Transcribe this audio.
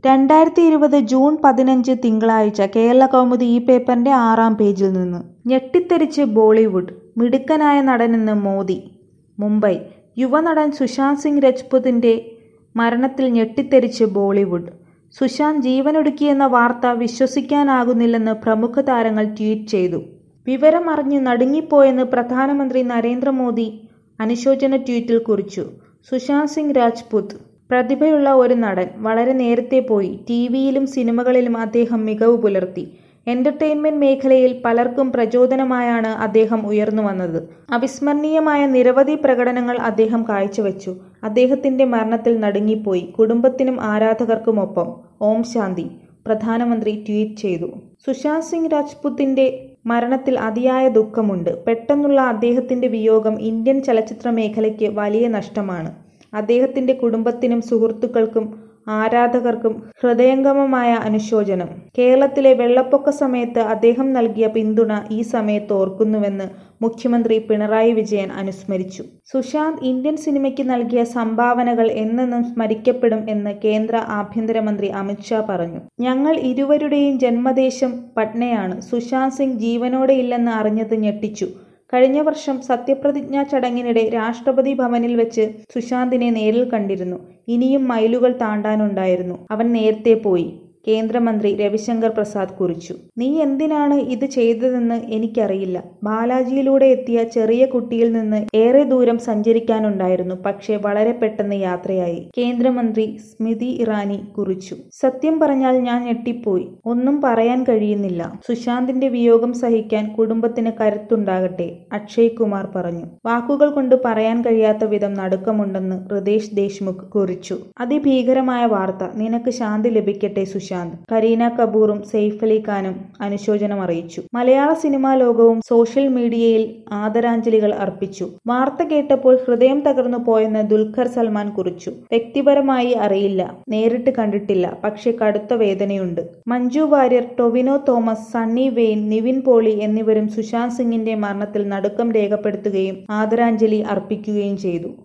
രണ്ടായിരത്തി ഇരുപത് ജൂൺ പതിനഞ്ച് തിങ്കളാഴ്ച കേരളകൗമുദി ഈ പേപ്പറിന്റെ ആറാം പേജിൽ നിന്ന് ഞെട്ടിത്തെറിച്ച് ബോളിവുഡ് മിടുക്കനായ നടനെന്ന് മോദി മുംബൈ യുവനടൻ സുശാന്ത് സിംഗ് രജ്പുതിന്റെ മരണത്തിൽ ഞെട്ടിത്തെറിച്ച് ബോളിവുഡ് സുശാന്ത് ജീവനൊടുക്കിയെന്ന വാർത്ത വിശ്വസിക്കാനാകുന്നില്ലെന്ന് പ്രമുഖ താരങ്ങൾ ട്വീറ്റ് ചെയ്തു വിവരം അറിഞ്ഞ് നടുങ്ങിപ്പോയെന്ന് പ്രധാനമന്ത്രി നരേന്ദ്രമോദി അനുശോചന ട്വീറ്റിൽ കുറിച്ചു സുശാന്ത് സിംഗ് രാജ്പുത് പ്രതിഭയുള്ള ഒരു നടൻ വളരെ നേരത്തെ പോയി ടിവിയിലും സിനിമകളിലും അദ്ദേഹം മികവ് പുലർത്തി എന്റർടൈൻമെന്റ് മേഖലയിൽ പലർക്കും പ്രചോദനമായാണ് അദ്ദേഹം ഉയർന്നു വന്നത് അവിസ്മരണീയമായ നിരവധി പ്രകടനങ്ങൾ അദ്ദേഹം കാഴ്ചവെച്ചു അദ്ദേഹത്തിന്റെ മരണത്തിൽ നടുങ്ങിപ്പോയി കുടുംബത്തിനും ആരാധകർക്കുമൊപ്പം ഓം ശാന്തി പ്രധാനമന്ത്രി ട്വീറ്റ് ചെയ്തു സുശാന്ത് സിംഗ് രാജ്പുത്തിന്റെ മരണത്തിൽ അതിയായ ദുഃഖമുണ്ട് പെട്ടെന്നുള്ള അദ്ദേഹത്തിന്റെ വിയോഗം ഇന്ത്യൻ ചലച്ചിത്ര മേഖലയ്ക്ക് വലിയ നഷ്ടമാണ് അദ്ദേഹത്തിന്റെ കുടുംബത്തിനും സുഹൃത്തുക്കൾക്കും ആരാധകർക്കും ഹൃദയംഗമമായ അനുശോചനം കേരളത്തിലെ വെള്ളപ്പൊക്ക സമയത്ത് അദ്ദേഹം നൽകിയ പിന്തുണ ഈ സമയത്ത് ഓർക്കുന്നുവെന്ന് മുഖ്യമന്ത്രി പിണറായി വിജയൻ അനുസ്മരിച്ചു സുശാന്ത് ഇന്ത്യൻ സിനിമയ്ക്ക് നൽകിയ സംഭാവനകൾ എന്നെന്നും സ്മരിക്കപ്പെടും എന്ന് കേന്ദ്ര ആഭ്യന്തരമന്ത്രി അമിത്ഷാ പറഞ്ഞു ഞങ്ങൾ ഇരുവരുടെയും ജന്മദേശം പട്നയാണ് സുശാന്ത് സിംഗ് ജീവനോടെയില്ലെന്ന് അറിഞ്ഞത് ഞെട്ടിച്ചു കഴിഞ്ഞ വർഷം സത്യപ്രതിജ്ഞാ ചടങ്ങിനിടെ രാഷ്ട്രപതി ഭവനിൽ വെച്ച് സുശാന്തിനെ നേരിൽ കണ്ടിരുന്നു ഇനിയും മൈലുകൾ താണ്ടാനുണ്ടായിരുന്നു അവൻ നേരത്തെ പോയി കേന്ദ്രമന്ത്രി രവിശങ്കർ പ്രസാദ് കുറിച്ചു നീ എന്തിനാണ് ഇത് ചെയ്തതെന്ന് എനിക്കറിയില്ല ബാലാജിയിലൂടെ എത്തിയ ചെറിയ കുട്ടിയിൽ നിന്ന് ഏറെ ദൂരം സഞ്ചരിക്കാനുണ്ടായിരുന്നു പക്ഷേ വളരെ പെട്ടെന്ന് യാത്രയായി കേന്ദ്രമന്ത്രി സ്മൃതി ഇറാനി കുറിച്ചു സത്യം പറഞ്ഞാൽ ഞാൻ ഞെട്ടിപ്പോയി ഒന്നും പറയാൻ കഴിയുന്നില്ല സുശാന്തിന്റെ വിയോഗം സഹിക്കാൻ കുടുംബത്തിന് കരുത്തുണ്ടാകട്ടെ അക്ഷയ് കുമാർ പറഞ്ഞു വാക്കുകൾ കൊണ്ട് പറയാൻ കഴിയാത്ത വിധം നടുക്കമുണ്ടെന്ന് ഹൃദേശ് ദേശ്മുഖ് കുറിച്ചു അതിഭീകരമായ വാർത്ത നിനക്ക് ശാന്തി ലഭിക്കട്ടെ സുശാന്ത് കരീന കപൂറും സെയ്ഫ് അലി ഖാനും അനുശോചനം അറിയിച്ചു മലയാള സിനിമാ ലോകവും സോഷ്യൽ മീഡിയയിൽ ആദരാഞ്ജലികൾ അർപ്പിച്ചു വാർത്ത കേട്ടപ്പോൾ ഹൃദയം തകർന്നു പോയെന്ന് ദുൽഖർ സൽമാൻ കുറിച്ചു വ്യക്തിപരമായി അറിയില്ല നേരിട്ട് കണ്ടിട്ടില്ല പക്ഷെ കടുത്ത വേദനയുണ്ട് മഞ്ജു വാര്യർ ടൊവിനോ തോമസ് സണ്ണി വെയിൻ നിവിൻ പോളി എന്നിവരും സുശാന്ത് സിംഗിന്റെ മരണത്തിൽ നടുക്കം രേഖപ്പെടുത്തുകയും ആദരാഞ്ജലി അർപ്പിക്കുകയും ചെയ്തു